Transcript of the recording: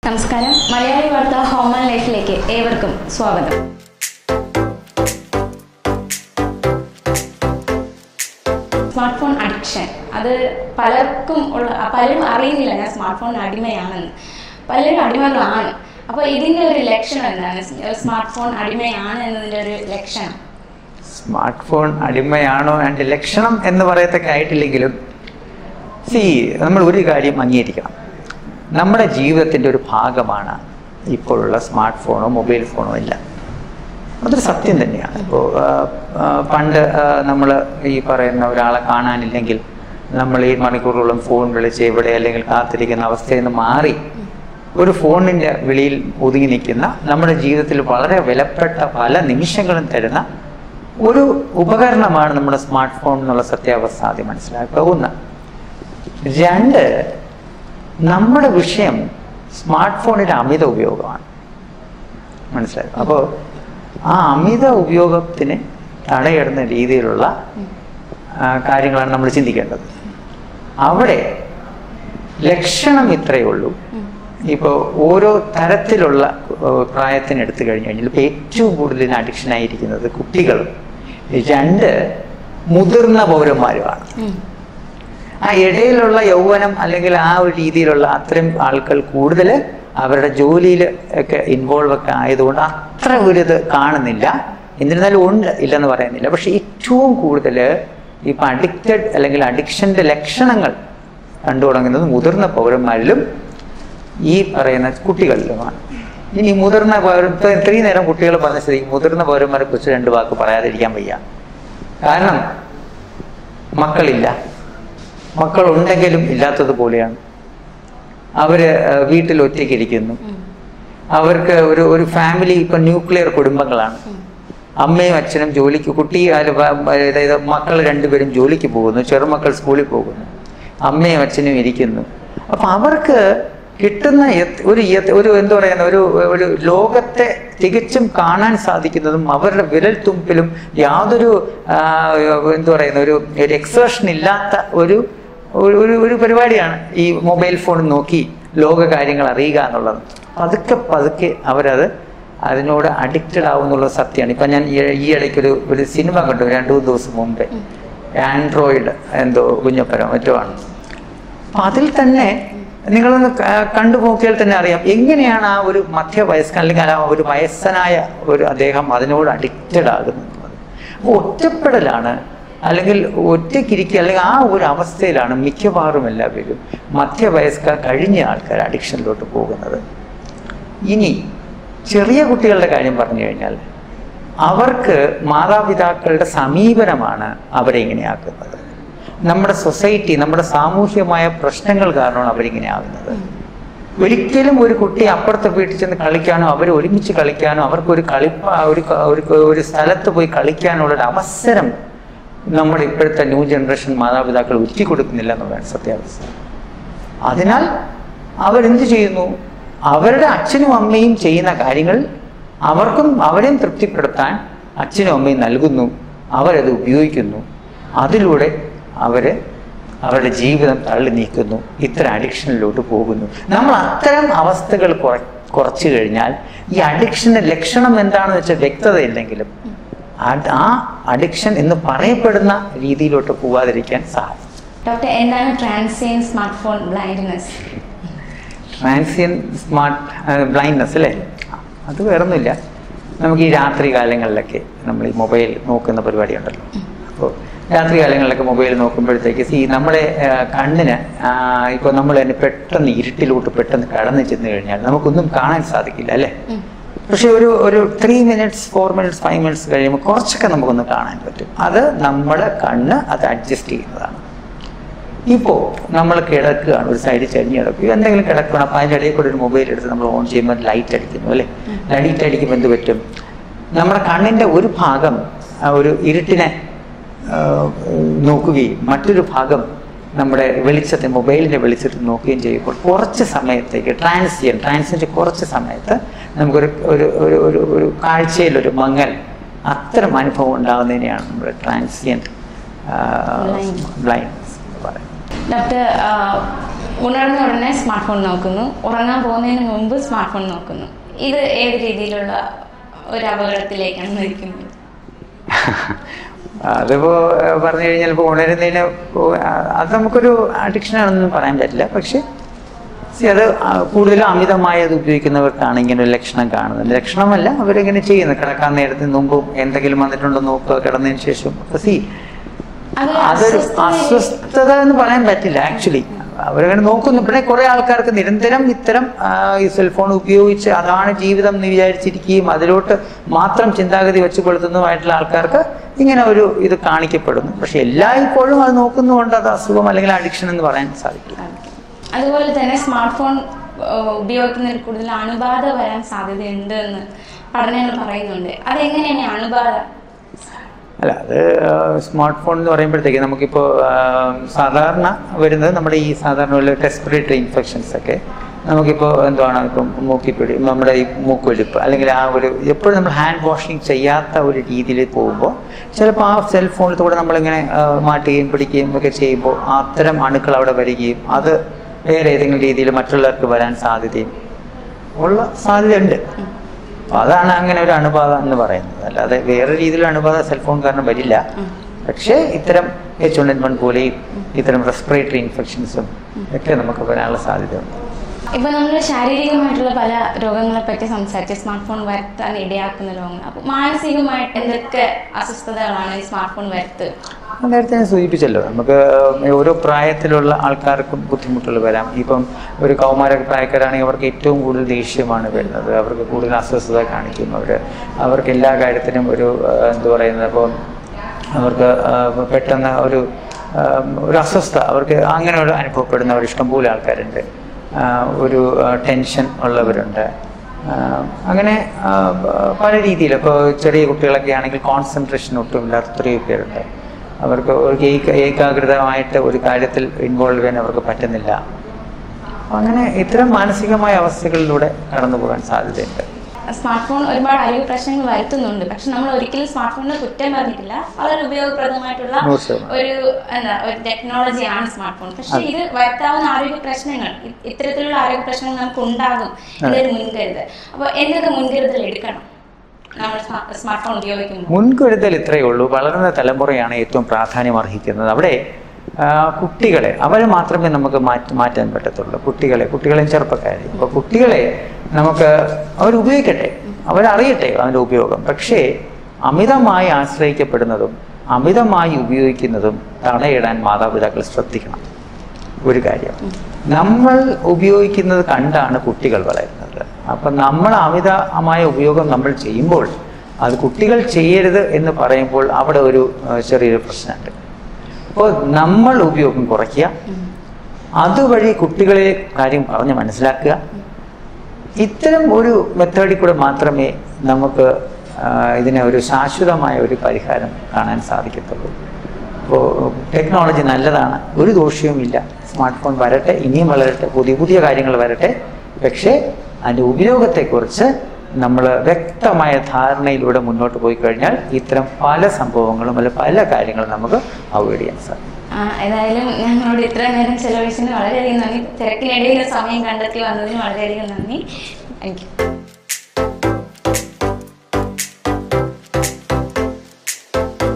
നമസ്കാരം മലയാളി വാർത്ത home and ലൈഫിലേക്ക് ഏവർക്കും സ്വാഗതം സ്മാർട്ട് ഫോൺ അഡിക്ഷൻ അത് പലർക്കും ഉള്ള പലരും അറിയുന്നില്ല ഞാൻ സ്മാർട്ട് ഫോൺ അടിമയാണെന്ന് പലരും അടിമകളാണ് അപ്പോൾ ഇതിൻ്റെ ഒരു ലക്ഷണം എന്താണ് സ്മാർട്ട് ഫോൺ അടിമയാണ് എന്നതിൻ്റെ ഒരു ലക്ഷണം സ്മാർട്ട് ഫോൺ അടിമയാണോ അതിൻ്റെ ലക്ഷണം എന്ന് പറയത്തൊക്കെ ആയിട്ടില്ലെങ്കിലും സി നമ്മൾ ഒരു കാര്യം അംഗീകരിക്കണം നമ്മുടെ ജീവിതത്തിൻ്റെ ഒരു ഭാഗമാണ് ഇപ്പോഴുള്ള സ്മാർട്ട് ഫോണോ മൊബൈൽ ഫോണോ എല്ലാം അതൊരു സത്യം തന്നെയാണ് ഇപ്പോൾ പണ്ട് നമ്മൾ ഈ പറയുന്ന ഒരാളെ കാണാനില്ലെങ്കിൽ നമ്മൾ ഈ മണിക്കൂറുകളും ഫോൺ വിളിച്ച് ഇവിടെ അല്ലെങ്കിൽ കാത്തിരിക്കുന്ന അവസ്ഥയിൽ നിന്ന് മാറി ഒരു ഫോണിൻ്റെ വിളിയിൽ ഒതുങ്ങി നിൽക്കുന്ന നമ്മുടെ ജീവിതത്തിൽ വളരെ വിലപ്പെട്ട പല നിമിഷങ്ങളും തരുന്ന ഒരു ഉപകരണമാണ് നമ്മുടെ സ്മാർട്ട് ഫോൺ എന്നുള്ള സത്യാവസ്ഥ ആദ്യം മനസ്സിലാക്കുക ഒന്ന് രണ്ട് നമ്മുടെ വിഷയം സ്മാർട്ട് ഫോണിന്റെ അമിത ഉപയോഗമാണ് മനസ്സിലായോ അപ്പോൾ ആ അമിത ഉപയോഗത്തിന് തടയിടുന്ന രീതിയിലുള്ള ആ, കാര്യങ്ങളാണ് നമ്മൾ ചിന്തിക്കേണ്ടത് അവിടെ ലക്ഷണം ഇത്രയേ ഉള്ളൂ ഇപ്പോൾ ഓരോ തരത്തിലുള്ള ഏർ, പ്രായത്തിന് എടുത്തു കഴിഞ്ഞു കഴിഞ്ഞാൽ ഇപ്പോൾ ഏറ്റവും കൂടുതൽ ഇതിന് അഡിക്ഷൻ ആയിരിക്കുന്നത് കുട്ടികളും രണ്ട് മുതിർന്ന പൗരന്മാരുമാണ് ആ ഇടയിലുള്ള യൗവനം അല്ലെങ്കിൽ ആ ഒരു രീതിയിലുള്ള അത്രയും ആൾക്കാർ കൂടുതൽ അവരുടെ ജോലിയിൽ ഒക്കെ ഇൻവോൾവ് ഒക്കെ ആയതുകൊണ്ട് അത്ര ഒരു ഇത് കാണുന്നില്ല എന്നിരുന്നാലും ഉണ്ട് ഇല്ലെന്ന് പറയുന്നില്ല പക്ഷെ ഏറ്റവും കൂടുതൽ ഇപ്പം അഡിക്റ്റഡ് അല്ലെങ്കിൽ അഡിക്ഷൻ്റെ ലക്ഷണങ്ങൾ കണ്ടു തുടങ്ങുന്നത് മുതിർന്ന പൗരന്മാരിലും ഈ പറയുന്ന കുട്ടികളിലുമാണ് ഇനി മുതിർന്ന പൗര ഇപ്പം ഇത്രയും നേരം കുട്ടികൾ പറഞ്ഞ സ്ഥിതിക്ക് മുതിർന്ന പൗരന്മാരെ കുറിച്ച് രണ്ട് വാക്ക് പറയാതിരിക്കാൻ വയ്യ കാരണം മക്കളില്ല മക്കളുണ്ടെങ്കിലും ഇല്ലാത്തതുപോലെയാണ് അവര് ഏഹ്, വീട്ടിൽ ഒറ്റയ്ക്കിരിക്കുന്നു അവർക്ക് ഒരു ഒരു ഫാമിലി ഇപ്പൊ ന്യൂക്ലിയർ കുടുംബങ്ങളാണ് അമ്മയും അച്ഛനും ജോലിക്ക് കുട്ടി അല്ല, വ- വ- അതായത് മക്കൾ രണ്ടുപേരും ജോലിക്ക് പോകുന്നു ചെറുമക്കൾ സ്കൂളിൽ പോകുന്നു അമ്മയും അച്ഛനും ഇരിക്കുന്നു അപ്പൊ അവർക്ക് കിട്ടുന്ന യത്- ഒരു യത്- ഒരു എന്താ പറയുന്ന ഒരു ഒരു ലോകത്തെ തികച്ചും കാണാൻ സാധിക്കുന്നതും അവരുടെ വിരൽ തുമ്പിലും യാതൊരു ആ, എന്താ പറയുന്ന ഒരു ഒരു എക്സ്പ്രഷൻ ഇല്ലാത്ത ഒരു ഒരു ഒരു ഒരു പരിപാടിയാണ് ഈ മൊബൈൽ ഫോൺ നോക്കി ലോക കാര്യങ്ങൾ അറിയുക എന്നുള്ളത് പതുക്കെ പതുക്കെ അവരത് അതിനോട് അഡിക്റ്റഡ് ആവുന്നുള്ള സത്യമാണ് ഇപ്പം ഞാൻ ഈ ഈ ഇടയ്ക്കൊരു ഒരു സിനിമ കണ്ടു രണ്ടു മൂന്ന് ദിവസം മുമ്പേ ആൻഡ്രോയിഡ് എന്തോ കുഞ്ഞപ്പനോ മറ്റോ ആണ് അപ്പം അതിൽ തന്നെ നിങ്ങളൊന്ന് ക- കണ്ടു നോക്കിയാൽ തന്നെ അറിയാം എങ്ങനെയാണ് ആ ഒരു മധ്യവയസ്കൻ അല്ലെങ്കിൽ ആ ഒരു വയസ്സനായ ഒരു അദ്ദേഹം അതിനോട് അഡിക്റ്റഡ് ആകുന്നത് അപ്പോൾ ഒറ്റപ്പെടലാണ് അല്ലെങ്കിൽ ഒറ്റയ്ക്കിരിക്കുക അല്ലെങ്കിൽ ആ ഒരു അവസ്ഥയിലാണ് മിക്കവാറും എല്ലാവരും മധ്യവയസ്ക കഴിഞ്ഞ ആൾക്കാർ അഡിക്ഷനിലോട്ട് പോകുന്നത് ഇനി ചെറിയ കുട്ടികളുടെ കാര്യം പറഞ്ഞു കഴിഞ്ഞാൽ അവർക്ക് മാതാപിതാക്കളുടെ സമീപനമാണ് അവരെ ഇങ്ങനെയാക്കുന്നത് നമ്മുടെ സൊസൈറ്റി നമ്മുടെ സാമൂഹ്യമായ പ്രശ്നങ്ങൾ കാരണമാണ് അവരിങ്ങനെ ആകുന്നത് ഒരിക്കലും ഒരു കുട്ടി അപ്പുറത്തെ വീട്ടിൽ ചെന്ന് കളിക്കാനോ അവർ ഒരുമിച്ച് കളിക്കാനോ അവർക്ക് ഒരു കളിപ്പ ഒരു ക- ഒരു ഒരു സ്ഥലത്ത് പോയി കളിക്കാനുള്ള ഒരു അവസരം നമ്മുടെ ഇപ്പോഴത്തെ ന്യൂ ജനറേഷൻ മാതാപിതാക്കൾ ഒരുക്കി കൊടുക്കുന്നില്ല എന്നുള്ളതാണ് സത്യാവസ്ഥ അതിനാൽ അവരെന്ത് ചെയ്യുന്നു അവരുടെ അച്ഛനും അമ്മയും ചെയ്യുന്ന കാര്യങ്ങൾ അവർക്കും അവരെയും തൃപ്തിപ്പെടുത്താൻ അച്ഛനും അമ്മയും നൽകുന്നു അവരത് ഉപയോഗിക്കുന്നു അതിലൂടെ അവര് അവരുടെ ജീവിതം തള്ളി നീക്കുന്നു ഇത്തരം അഡിക്ഷനിലോട്ട് പോകുന്നു നമ്മൾ അത്തരം അവസ്ഥകൾ കുറ കുറച്ചു കഴിഞ്ഞാൽ ഈ അഡിക്ഷന്റെ ലക്ഷണം എന്താണെന്ന് വെച്ചാൽ വ്യക്തതയില്ലെങ്കിലും അത് ആ അഡിക്ഷൻ എന്ന് പറയപ്പെടുന്ന രീതിയിലോട്ട് പോവാതിരിക്കാൻ സഹായിക്കും ഡോക്ടർ എന്താണ് transient smart phone blindness transient smart blindness അല്ലേ അത് വേറൊന്നുമില്ല നമുക്ക് ഈ രാത്രി കാലങ്ങളിലൊക്കെ നമ്മൾ ഈ മൊബൈൽ നോക്കുന്ന പരിപാടി ഉണ്ടല്ലോ അപ്പോൾ രാത്രി കാലങ്ങളിലൊക്കെ മൊബൈൽ നോക്കുമ്പോഴത്തേക്ക് ഈ നമ്മുടെ ആ, കണ്ണിന് ഇപ്പോൾ നമ്മൾ തന്നെ പെട്ടെന്ന് ഇരുട്ടിലോട്ട് പെട്ടെന്ന് കടന്നു ചെന്ന് കഴിഞ്ഞാൽ നമുക്കൊന്നും കാണാൻ സാധിക്കില്ല അല്ലേ പക്ഷെ ഒരു ഒരു three minutes four minutes five minutes കഴിയുമ്പോൾ കുറച്ചൊക്കെ നമുക്കൊന്ന് കാണാൻ പറ്റും അത് നമ്മുടെ കണ്ണ് അത് അഡ്ജസ്റ്റ് ചെയ്യുന്നതാണ് ഇപ്പോൾ നമ്മൾ കിടക്കുകയാണ് ഒരു സൈഡിൽ ചരിഞ്ഞ് കിടക്കുക എന്തെങ്കിലും കിടക്കണം അപ്പോൾ അതിൻ്റെ ഇടയിൽ കൂടെ ഒരു മൊബൈൽ എടുത്ത് നമ്മൾ ഓൺ ചെയ്യുമ്പോൾ ലൈറ്റ് അടിക്കുന്നു അല്ലേ ലൈറ്റ് അടിക്കുമ്പോൾ എന്ത് പറ്റും നമ്മുടെ കണ്ണിൻ്റെ ഒരു ഭാഗം ആ ഒരു ഇരുട്ടിനെ ആ, നോക്കുകയും മറ്റൊരു ഭാഗം നമ്മുടെ വെളിച്ചത്തെ മൊബൈലിൻ്റെ വെളിച്ചത്തിൽ നോക്കുകയും ചെയ്യുമ്പോൾ കുറച്ച് സമയത്തേക്ക് ട്രാൻസിയൻ ട്രാൻസിയൻ്റ് കുറച്ച് സമയത്ത് നമുക്കൊരു ഒരു ഒരു ഒരു ഒരു കാഴ്ചയിലൊരു മങ്ങൽ അത്തരം അനുഭവം ഉണ്ടാകുന്നതിനെയാണ് നമ്മൾ ട്രാൻസിയൻ Blind. ബ്ലൈൻഡ്നസ് എന്ന് പറയുന്നത് ഡോക്ടർ ആ, ഉണർന്ന ഉടനെ സ്മാർട്ട് ഫോൺ നോക്കുന്നു ഉറങ്ങാൻ പോകുന്നതിന് മുമ്പ് സ്മാർട്ട് ഫോൺ നോക്കുന്നു ഇത് ഏത് രീതിയിലുള്ള ഒരു അപകടത്തിലേക്കാണ് നയിക്കുന്നത് അതിപ്പോ ഏഹ്, പറഞ്ഞു കഴിഞ്ഞാൽ ഇപ്പോൾ ഉണരുന്നതിന് ഇപ്പോ, ആ, അത് നമുക്കൊരു അഡിക്ഷൻ ആണെന്ന് പറയാൻ പറ്റില്ല പക്ഷെ see, അത് ആ, കൂടുതലും അമിതമായി അത് ഉപയോഗിക്കുന്നവർക്കാണ് ഇങ്ങനെ ഒരു ലക്ഷണം കാണുന്നത് ലക്ഷണമല്ല അവരിങ്ങനെ ചെയ്യുന്നത് കിടക്കാൻ നേരത്തിന് മുമ്പും എന്തെങ്കിലും വന്നിട്ടുണ്ടോ നോക്കുക കിടന്നതിന് ശേഷം അപ്പൊ സി അത് അതൊരു അസ്വസ്ഥത- അസ്വസ്ഥത എന്ന് പറയാൻ പറ്റില്ല ആക്ച്വലി അവരങ്ങനെ നോക്കുന്നു പിന്നെ കുറെ ആൾക്കാർക്ക് നിരന്തരം ഇത്തരം ആ, ഈ സെൽഫോൺ ഉപയോഗിച്ച് അതാണ് ജീവിതം എന്ന് വിചാരിച്ചിരിക്കുകയും അതിലോട്ട് മാത്രം ചിന്താഗതി വെച്ച് കൊളുത്തുന്നതുമായിട്ടുള്ള ആൾക്കാർക്ക് ഇങ്ങനെ ഒരു ഇത് കാണിക്കപ്പെടുന്നു പക്ഷെ എല്ലായ്പ്പോഴും അത് നോക്കുന്നതുകൊണ്ട് അത് അസുഖം അല്ലെങ്കിൽ അഡിക്ഷൻ എന്ന് പറയാൻ സാധിക്കില്ല അതുപോലെ തന്നെ സ്മാർട്ട് ഫോൺ ഉപയോഗിക്കുന്നതിൽ കൂടുതൽ അണുബാധ വരാൻ സാധ്യതയുണ്ട് എന്ന് പഠനങ്ങൾ പറയുന്നുണ്ട് അതെങ്ങനെയാണ് ഈ അണുബാധ അല്ല അത് സ്മാർട്ട് ഫോൺ എന്ന് പറയുമ്പോഴത്തേക്ക് നമുക്കിപ്പോൾ സാധാരണ വരുന്നത് നമ്മുടെ ഈ സാധാരണ ടെസ്പിറേറ്ററി ഇൻഫെക്ഷൻസ് ഒക്കെ നമുക്കിപ്പോൾ എന്താണ് ഇപ്പം മൂക്കിപ്പിടി നമ്മുടെ ഈ മൂക്കൊലിപ്പ് അല്ലെങ്കിൽ ആ ഒരു എപ്പോഴും നമ്മൾ ഹാൻഡ് വാഷിങ് ചെയ്യാത്ത ഒരു രീതിയിൽ പോകുമ്പോൾ ചിലപ്പോൾ ആ സെൽഫോണിൽ കൂടെ നമ്മളിങ്ങനെ ആ, മാറ്റുകയും പിടിക്കുകയും ഒക്കെ ചെയ്യുമ്പോൾ അത്തരം അണുക്കൾ അവിടെ വരികയും അത് വേറെ ഏതെങ്കിലും രീതിയിൽ മറ്റുള്ളവർക്ക് വരാൻ സാധ്യതയും ഉള്ള സാധ്യതയുണ്ട് അപ്പൊ അതാണ് അങ്ങനെ ഒരു അണുബാധ എന്ന് പറയുന്നത് അല്ലാതെ വേറെ രീതിയിലുള്ള അണുബാധ സെൽഫോൺ കാരണം വരില്ല പക്ഷേ ഇത്തരം എച്ച് വൺ എൻ വൺ പോലെയും ഇത്തരം റെസ്പിറേറ്ററി ഇൻഫെക്ഷൻസും ഒക്കെ നമുക്ക് വരാനുള്ള സാധ്യതയുണ്ട് ഇപ്പൊ നമ്മൾ ശാരീരികമായിട്ടുള്ള പല രോഗങ്ങളെ പറ്റി സംസാരിച്ച് സ്മാർട്ട് ഫോൺ വരുത്താൻ ഇടയാക്കുന്ന രോഗങ്ങൾ അപ്പൊ മാനസികമായിട്ട് എന്തൊക്കെ അസ്വസ്ഥതകളാണ് ഈ സ്മാർട്ട് ഫോൺ വരുത്തുക ഞാൻ നേരത്തെ ഞാൻ സൂചിപ്പിച്ചല്ലോ നമുക്ക് ഓരോ പ്രായത്തിലുള്ള ആൾക്കാർക്കും ബുദ്ധിമുട്ടുകൾ വരാം ഇപ്പം ഒരു കൗമാര പ്രായക്കാരാണെങ്കിൽ അവർക്ക് ഏറ്റവും കൂടുതൽ ദേഷ്യമാണ് വരുന്നത് അവർക്ക് കൂടുതൽ അസ്വസ്ഥത കാണിക്കും അവർ അവർക്ക് എല്ലാ കാര്യത്തിനും ഒരു ആ, എന്ത് പറയുന്നത് അപ്പോൾ അവർക്ക് ആ, പെട്ടെന്ന് ഒരു ആ, ഒരു അസ്വസ്ഥ അവർക്ക് അങ്ങനെ ഒരു അനുഭവപ്പെടുന്നവർ ഇഷ്ടംപോലെ ആൾക്കാരുണ്ട് ആ, ഒരു ആ, ടെൻഷൻ ഉള്ളവരുണ്ട് ആ, അങ്ങനെ ആ, പല രീതിയിൽ ഇപ്പോൾ ചെറിയ കുട്ടികളൊക്കെ ആണെങ്കിൽ കോൺസെൻട്രേഷൻ ഒട്ടും ഇല്ലാത്ത എത്രയോ പേരുണ്ട് അവർക്ക് ഒരു ഏക ഏകാഗ്രതമായിട്ട് ഒരു കാര്യത്തിൽ ഇൻവോൾവ് ചെയ്യാൻ അവർക്ക് പറ്റുന്നില്ല അപ്പൊ അങ്ങനെ ഇത്തരം മാനസികമായ അവസ്ഥകളിലൂടെ കടന്നു പോകാൻ സാധ്യതയുണ്ട് സ്മാർട്ട് ഫോൺ ഒരുപാട് ആരോഗ്യ പ്രശ്നങ്ങൾ വരുത്തുന്നുണ്ട് പക്ഷെ നമ്മൾ ഒരിക്കലും സ്മാർട്ട് ഫോണിനെ കുറ്റം പറഞ്ഞിട്ടില്ല വളരെ ഉപയോഗപ്രദമായിട്ടുള്ള നൂറ് ശതമാനം. ഒരു എന്താ ഒരു ടെക്നോളജിയാണ് സ്മാർട്ട് ഫോൺ പക്ഷെ ഇത് വരുത്താവുന്ന ആരോഗ്യ പ്രശ്നങ്ങൾ ഇ- ഇത്തരത്തിലുള്ള ആരോഗ്യ പ്രശ്നങ്ങൾ നമുക്ക് ഉണ്ടാകും ഇതൊരു മുൻകരുതൽ അപ്പോൾ എന്തൊക്കെ മുൻകരുതൽ എടുക്കണം നമ്മൾ സ്മാർട്ട് ഫോൺ ഉപയോഗിക്കുമ്പോൾ മുൻകരുതൽ ഇത്രയേ ഉള്ളൂ വളർന്ന തലമുറയാണ് ഏറ്റവും പ്രാധാന്യം അർഹിക്കുന്നത് അവിടെ ആ, കുട്ടികളെ അവരെ മാത്രമേ നമുക്ക് മാറ്റി മാറ്റാൻ പറ്റത്തുള്ളൂ കുട്ടികളെ കുട്ടികളെയും ചെറുപ്പക്കാരെ അപ്പോൾ കുട്ടികളെ നമുക്ക് അവരുപയോഗിക്കട്ടെ അവരറിയട്ടെ അതിൻ്റെ ഉപയോഗം പക്ഷേ അമിതമായി ആശ്രയിക്കപ്പെടുന്നതും അമിതമായി ഉപയോഗിക്കുന്നതും തടയിടാൻ മാതാപിതാക്കൾ ശ്രദ്ധിക്കണം ഒരു കാര്യം നമ്മൾ ഉപയോഗിക്കുന്നത് കണ്ടാണ് കുട്ടികൾ വളരുന്നത് അപ്പം നമ്മൾ അമിതമായ ഉപയോഗം നമ്മൾ ചെയ്യുമ്പോൾ അത് കുട്ടികൾ ചെയ്യരുത് എന്ന് പറയുമ്പോൾ അവിടെ ഒരു ആ, ചെറിയൊരു പ്രശ്നമുണ്ട് അപ്പോൾ നമ്മൾ ഉപയോഗം കുറയ്ക്കുക അതുവഴി കുട്ടികളെ കാര്യം പറഞ്ഞ് മനസ്സിലാക്കുക ഇത്തരം ഒരു മെത്തേഡിൽ കൂടെ മാത്രമേ നമുക്ക് ആ, ഇതിനെ ഒരു ശാശ്വതമായ ഒരു പരിഹാരം കാണാൻ സാധിക്കത്തുള്ളൂ അപ്പോൾ ടെക്നോളജി നല്ലതാണ് ഒരു ദോഷവുമില്ല സ്മാർട്ട് ഫോൺ വരട്ടെ ഇനിയും വളരട്ടെ പുതിയ പുതിയ കാര്യങ്ങൾ വരട്ടെ പക്ഷേ അതിൻ്റെ ഉപയോഗത്തെക്കുറിച്ച് നമ്മൾ വ്യക്തമായ ധാരണയിലൂടെ മുന്നോട്ട് പോയി കഴിഞ്ഞാൽ ഇത്തരം പല സംഭവങ്ങളും അല്ല പല കാര്യങ്ങളും നമുക്ക് അവോയ്ഡ് ചെയ്യാൻ സാധിക്കും ആ, ഏതായാലും ഞങ്ങളോട് ഇത്ര നേരം ചെലവഴിച്ചതിന് വളരെയധികം നന്ദി തിരക്കിനിടയിൽ സമയം കണ്ടെത്തി വന്നതിന് വളരെയധികം നന്ദി താങ്ക് യു